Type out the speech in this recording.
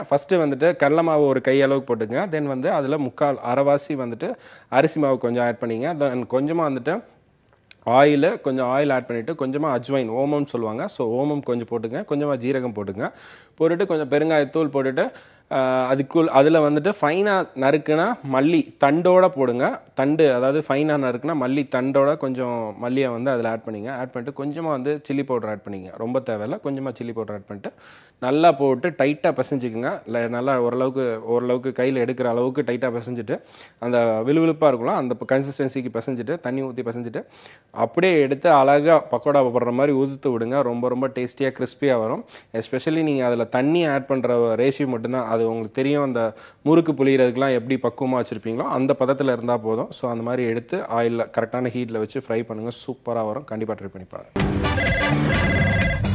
first வந்துட்டு கடலை மாவு ஒரு கை அளவுக்கு போட்டுங்க தென் வந்து அதில் முக்கால் அரைவாசி வந்துட்டு அரிசி மாவு கொஞ்சம் ஆட் பண்ணிங்க தென் கொஞ்சமாக வந்துட்டு ஆயிலு கொஞ்சம் ஆயில் ஆட் பண்ணிவிட்டு கொஞ்சமாக அஜ்வைன் ஓமம்னு சொல்லுவாங்க ஸோ ஓமம் கொஞ்சம் போட்டுங்க கொஞ்சமாக ஜீரகம் போட்டுங்க போட்டுட்டு கொஞ்சம் பெருங்காயத்தூள் போட்டுட்டு ஆஹ், அதுக்குள் அதில் வந்துட்டு ஃபைனாக நறுக்குனா மல்லி தண்டோட போடுங்க தண்டு அதாவது ஃபைனாக நறுக்குனா மல்லி தண்டோட கொஞ்சம் மல்லியை வந்து அதில் ஆட் பண்ணிங்க ஆட் பண்ணிட்டு கொஞ்சமாக வந்து சில்லி பவுடர் ஆட் பண்ணிங்க ரொம்ப தேவையில்ல கொஞ்சமாக சில்லி பவுடர் ஆட் பண்ணிட்டு நல்லா போட்டு டைட்டாக பிசைஞ்சுக்குங்க இல்லை நல்லா ஓரளவுக்கு ஓரளவுக்கு கையில் எடுக்கிற அளவுக்கு டைட்டாக பிசைஞ்சிட்டு அந்த விழுவிழுப்பாக இருக்கும்ல அந்த கன்சிஸ்டன்சிக்கு பிசைஞ்சிட்டு தண்ணி ஊற்றி பிசைஞ்சிட்டு அப்படியே எடுத்து அழகாக பக்கோடா போடுற மாதிரி உதுத்து விடுங்க ரொம்ப ரொம்ப டேஸ்டியாக கிறிஸ்பியாக வரும் எஸ்பெஷலி நீங்கள் அதில் தண்ணி ஆட் பண்ணுற ரேஷியோ மட்டும்தான் அது உங்களுக்கு தெரியும் அந்த முறுக்கு புளியறதுக்குலாம் எப்படி பக்குவமாக வச்சுருப்பீங்களோ அந்த பதத்தில் இருந்தால் போதும் ஸோ அந்த மாதிரி எடுத்து ஆயிலில் கரெக்டான ஹீட்டில் வச்சு ஃப்ரை பண்ணுங்கள் சூப்பராக வரும் கண்டிப்பாக ட்ரை பண்ணி பாருங்க